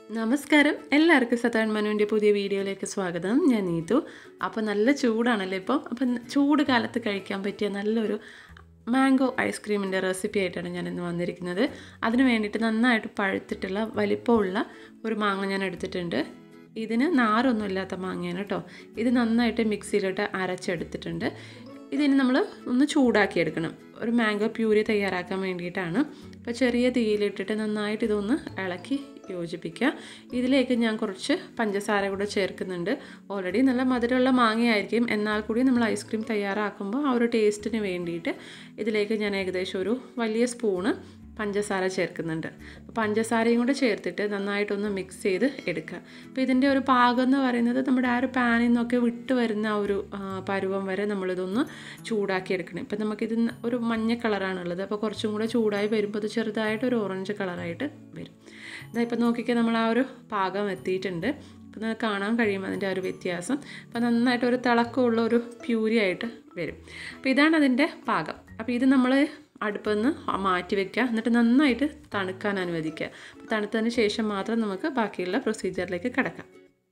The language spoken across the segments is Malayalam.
നമസ്കാരം എല്ലാവർക്കും സത്താൻ മനുവിൻ്റെ പുതിയ വീഡിയോയിലേക്ക് സ്വാഗതം ഞാൻ നീതു അപ്പോൾ നല്ല ചൂടാണല്ലോ ഇപ്പോൾ അപ്പം ചൂട് കാലത്ത് കഴിക്കാൻ പറ്റിയ നല്ലൊരു മാംഗോ ഐസ്ക്രീമിൻ്റെ റെസിപ്പി ആയിട്ടാണ് ഞാൻ ഇന്ന് വന്നിരിക്കുന്നത് അതിന് വേണ്ടിയിട്ട് നന്നായിട്ട് പഴുത്തിട്ടുള്ള വലിപ്പമുള്ള ഒരു മാങ്ങ ഞാൻ എടുത്തിട്ടുണ്ട് ഇതിന് നാരൊന്നും ഇല്ലാത്ത മാങ്ങയാണ് കേട്ടോ ഇത് നന്നായിട്ട് മിക്സിയിലിട്ട് അരച്ചെടുത്തിട്ടുണ്ട് ഇതിന് നമ്മൾ ഒന്ന് ചൂടാക്കി എടുക്കണം ഒരു മാംഗോ പ്യൂരി തയ്യാറാക്കാൻ വേണ്ടിയിട്ടാണ് അപ്പോൾ ചെറിയ തീയിലിട്ടിട്ട് നന്നായിട്ട് ഇതൊന്ന് ഇളക്കി യോജിപ്പിക്കുക ഇതിലേക്ക് ഞാൻ കുറച്ച് പഞ്ചസാര കൂടെ ചേർക്കുന്നുണ്ട് ഓൾറെഡി നല്ല മധുരമുള്ള മാങ്ങയായിരിക്കും എന്നാൽ കൂടി നമ്മൾ ഐസ്ക്രീം തയ്യാറാക്കുമ്പോൾ ആ ഒരു ടേസ്റ്റിന് വേണ്ടിയിട്ട് ഇതിലേക്ക് ഞാൻ ഏകദേശം ഒരു വലിയ സ്പൂണ് പഞ്ചസാര ചേർക്കുന്നുണ്ട് അപ്പോൾ പഞ്ചസാരയും കൂടെ ചേർത്തിട്ട് നന്നായിട്ടൊന്ന് മിക്സ് ചെയ്ത് എടുക്കുക അപ്പോൾ ഇതിൻ്റെ ഒരു പാകം എന്ന് പറയുന്നത് നമ്മുടെ ആ ഒരു പാനിൽ നിന്നൊക്കെ വിട്ട് വരുന്ന ആ ഒരു പരുവം വരെ നമ്മളിതൊന്ന് ചൂടാക്കി എടുക്കണം ഇപ്പം നമുക്കിത് ഒരു മഞ്ഞ കളറാണുള്ളത് അപ്പോൾ കുറച്ചും കൂടെ ചൂടായി വരുമ്പോൾ അത് ചെറുതായിട്ട് ഒരു ഓറഞ്ച് കളറായിട്ട് വരും ഇതാ ഇപ്പം നോക്കിക്കാൻ നമ്മൾ ആ ഒരു പാകം എത്തിയിട്ടുണ്ട് അപ്പം നമുക്ക് കാണാൻ കഴിയും അതിൻ്റെ ആ ഒരു വ്യത്യാസം അപ്പോൾ നന്നായിട്ട് ഒരു തിളക്കമുള്ള ഒരു പ്യൂരി ആയിട്ട് വരും അപ്പോൾ ഇതാണ് അതിൻ്റെ പാകം അപ്പോൾ ഇത് നമ്മൾ അടുപ്പിൽ നിന്ന് മാറ്റി വെക്കുക എന്നിട്ട് നന്നായിട്ട് തണുക്കാൻ അനുവദിക്കുക അപ്പോൾ തണുത്തതിന് ശേഷം മാത്രം നമുക്ക് ബാക്കിയുള്ള പ്രൊസീജിയറിലേക്ക് കിടക്കാം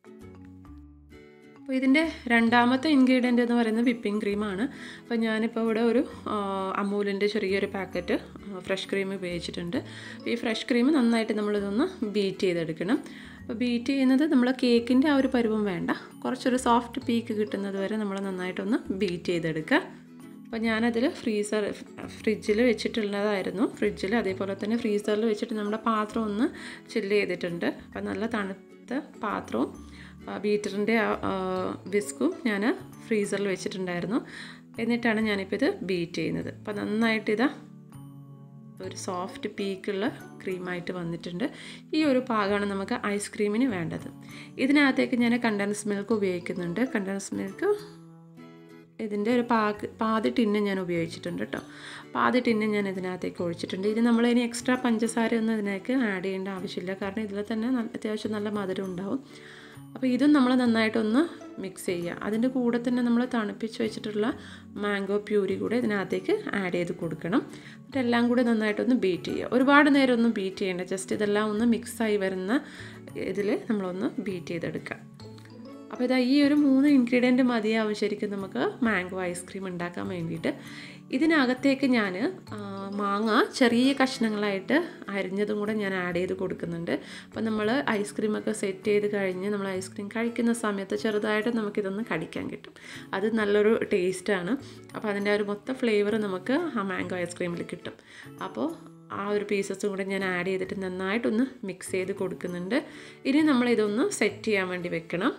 അപ്പോൾ ഇതിൻ്റെ രണ്ടാമത്തെ ഇൻഗ്രീഡിയൻ്റ് എന്ന് പറയുന്നത് വിപ്പിംഗ് ക്രീമാണ് അപ്പോൾ ഞാനിപ്പോൾ ഇവിടെ ഒരു അമൂലിൻ്റെ ചെറിയൊരു പാക്കറ്റ് ഫ്രഷ് ക്രീം ഉപയോഗിച്ചിട്ടുണ്ട് ഈ ഫ്രഷ് ക്രീം നന്നായിട്ട് നമ്മളിതൊന്ന് ബീറ്റ് ചെയ്തെടുക്കണം അപ്പോൾ ബീറ്റ് ചെയ്യുന്നത് നമ്മൾ കേക്കിൻ്റെ ആ ഒരു പരുവം വേണ്ട കുറച്ചൊരു സോഫ്റ്റ് പീക്ക് കിട്ടുന്നത് വരെ നമ്മൾ നന്നായിട്ടൊന്ന് ബീറ്റ് ചെയ്തെടുക്കുക അപ്പോൾ ഞാനതിൽ ഫ്രീസർ ഫ്രിഡ്ജിൽ വെച്ചിട്ടുള്ളതായിരുന്നു ഫ്രിഡ്ജിൽ അതേപോലെ തന്നെ ഫ്രീസറിൽ വെച്ചിട്ട് നമ്മുടെ പാത്രം ഒന്ന് ചില്ല് ചെയ്തിട്ടുണ്ട് അപ്പോൾ നല്ല തണുത്ത പാത്രവും ബീറ്ററിൻ്റെ വിസ്കും ഞാൻ ഫ്രീസറിൽ വെച്ചിട്ടുണ്ടായിരുന്നു എന്നിട്ടാണ് ഞാനിപ്പോൾ ഇത് ബീറ്റ് ചെയ്യുന്നത് അപ്പോൾ നന്നായിട്ട് ഇതാ ഒരു സോഫ്റ്റ് പീക്കുള്ള ക്രീമായിട്ട് വന്നിട്ടുണ്ട് ഈ ഒരു പാകമാണ് നമുക്ക് ഐസ്ക്രീമിന് വേണ്ടത് ഇതിനകത്തേക്ക് ഞാൻ കണ്ടൻസ് മിൽക്ക് ഉപയോഗിക്കുന്നുണ്ട് കണ്ടൻസ് മിൽക്ക് ഇതിൻ്റെ ഒരു പാക്ക് പാതി ടിന്ന് ഞാൻ ഉപയോഗിച്ചിട്ടുണ്ട് കേട്ടോ പാതി ടിന്ന് ഞാൻ ഇതിനകത്തേക്ക് ഒഴിച്ചിട്ടുണ്ട് ഇത് നമ്മൾ ഇനി എക്സ്ട്രാ പഞ്ചസാര ഒന്നും ഇതിനേക്ക് ആഡ് ചെയ്യേണ്ട ആവശ്യമില്ല കാരണം ഇതിൽ തന്നെ അത്യാവശ്യം നല്ല മധുരം ഉണ്ടാവും അപ്പോൾ ഇതും നമ്മൾ നന്നായിട്ടൊന്ന് മിക്സ് ചെയ്യുക അതിൻ്റെ കൂടെ തന്നെ നമ്മൾ തണുപ്പിച്ച് വെച്ചിട്ടുള്ള മാംഗോ പ്യൂരി കൂടെ ഇതിനകത്തേക്ക് ആഡ് ചെയ്ത് കൊടുക്കണം എന്നിട്ട് എല്ലാം കൂടെ നന്നായിട്ടൊന്ന് ബീറ്റ് ചെയ്യുക ഒരുപാട് നേരം ഒന്നും ബീറ്റ് ചെയ്യേണ്ട ജസ്റ്റ് ഇതെല്ലാം ഒന്ന് മിക്സായി വരുന്ന ഇതിൽ നമ്മളൊന്ന് ബീറ്റ് ചെയ്തെടുക്കുക അപ്പോൾ ഇതാ ഈ ഒരു മൂന്ന് ഇൻഗ്രീഡിയൻറ്റ് മതിയാവും ശരിക്കും നമുക്ക് മാംഗോ ഐസ്ക്രീം ഉണ്ടാക്കാൻ വേണ്ടിയിട്ട് ഇതിനകത്തേക്ക് ഞാൻ മാങ്ങ ചെറിയ കഷ്ണങ്ങളായിട്ട് അരിഞ്ഞതും കൂടെ ഞാൻ ആഡ് ചെയ്ത് കൊടുക്കുന്നുണ്ട് അപ്പോൾ നമ്മൾ ഐസ്ക്രീമൊക്കെ സെറ്റ് ചെയ്ത് കഴിഞ്ഞ് നമ്മൾ ഐസ്ക്രീം കഴിക്കുന്ന സമയത്ത് ചെറുതായിട്ട് നമുക്കിതൊന്ന് കടിക്കാൻ കിട്ടും അത് നല്ലൊരു ടേസ്റ്റാണ് അപ്പോൾ അതിൻ്റെ ഒരു മൊത്തം ഫ്ലേവർ നമുക്ക് ആ മാംഗോ ഐസ്ക്രീമിൽ കിട്ടും അപ്പോൾ ആ ഒരു പീസസും കൂടെ ഞാൻ ആഡ് ചെയ്തിട്ട് നന്നായിട്ടൊന്ന് മിക്സ് ചെയ്ത് കൊടുക്കുന്നുണ്ട് ഇനി നമ്മളിതൊന്ന് സെറ്റ് ചെയ്യാൻ വേണ്ടി വെക്കണം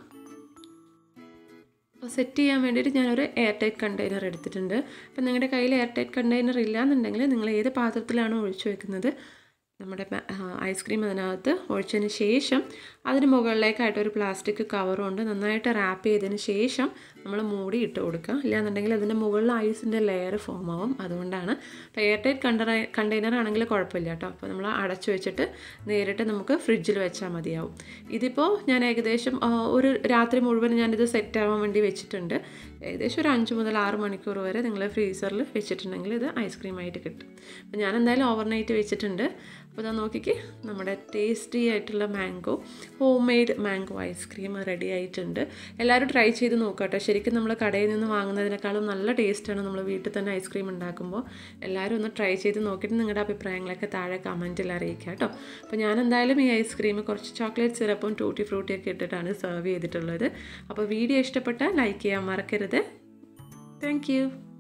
അപ്പോൾ സെറ്റ് ചെയ്യാൻ വേണ്ടിയിട്ട് ഞാനൊരു എയർ ടൈറ്റ് കണ്ടെയ്നർ എടുത്തിട്ടുണ്ട് അപ്പോൾ നിങ്ങളുടെ കയ്യിൽ എയർ ടൈറ്റ് കണ്ടെയ്നർ ഇല്ലയെന്നുണ്ടെങ്കിൽ നിങ്ങൾ ഏത് പാത്രത്തിലാണോ ഒഴിച്ചു വെക്കുന്നത് നമ്മുടെ ഐസ്ക്രീം അതിനകത്ത് ഒഴിച്ചതിന് ശേഷം അതിന് മുകളിലേക്കായിട്ട് ഒരു പ്ലാസ്റ്റിക് കവറും ഉണ്ട് നന്നായിട്ട് റാപ്പ് ചെയ്തതിന് ശേഷം നമ്മൾ മൂടി ഇട്ട് കൊടുക്കുക ഇല്ലാന്നുണ്ടെങ്കിൽ അതിൻ്റെ മുകളിൽ ഐസിൻ്റെ ലെയർ ഫോം ആവും അതുകൊണ്ടാണ് അപ്പോൾ എയർ ടൈറ്റ് കണ്ടർ കണ്ടെയ്നർ ആണെങ്കിൽ കുഴപ്പമില്ല കേട്ടോ അപ്പോൾ നമ്മൾ അടച്ചു വെച്ചിട്ട് നേരിട്ട് നമുക്ക് ഫ്രിഡ്ജിൽ വെച്ചാൽ മതിയാവും ഇതിപ്പോൾ ഞാൻ ഏകദേശം ഒരു രാത്രി മുഴുവൻ ഞാനിത് സെറ്റ് ആവാൻ വേണ്ടി വെച്ചിട്ടുണ്ട് ഏകദേശം ഒരു അഞ്ച് മുതൽ ആറ് മണിക്കൂർ വരെ നിങ്ങൾ ഫ്രീസറിൽ വെച്ചിട്ടുണ്ടെങ്കിൽ ഇത് ഐസ്ക്രീം ആയിട്ട് കിട്ടും അപ്പോൾ ഞാൻ എന്തായാലും ഓവർനൈറ്റ് വെച്ചിട്ടുണ്ട് അപ്പോൾ ഇതാ നോക്കിക്ക് നമ്മുടെ ടേസ്റ്റി ആയിട്ടുള്ള mango home made mango ice cream ready ആയിട്ടുണ്ട് എല്ലാവരും ട്രൈ ചെയ്ത് നോക്കട്ടെ ശരിക്കും നമ്മൾ കടയിൽ നിന്ന് വാങ്ങുന്നതിനേക്കാളും നല്ല ടേസ്റ്റാണ് നമ്മൾ വീട്ടിൽ തന്നെ ഐസ്ക്രീം ഉണ്ടാക്കുമ്പോൾ എല്ലാവരും ഒന്ന് ട്രൈ ചെയ്ത് നോക്കിയിട്ട് നിങ്ങളുടെ അഭിപ്രായങ്ങളൊക്കെ താഴെ കമൻറ്റിൽ അറിയിക്കുക കേട്ടോ അപ്പോൾ ഞാൻ എന്തായാലും ഈ ഐസ്ക്രീം കുറച്ച് ചോക്ലേറ്റ് സിറപ്പും ടൂട്ടി ഫ്രൂട്ടിയൊക്കെ ഇട്ടിട്ടാണ് സെർവ് ചെയ്തിട്ടുള്ളത് അപ്പോൾ വീഡിയോ ഇഷ്ടപ്പെട്ടാൽ ലൈക്ക് ചെയ്യാൻ മറക്കരുത് താങ്ക്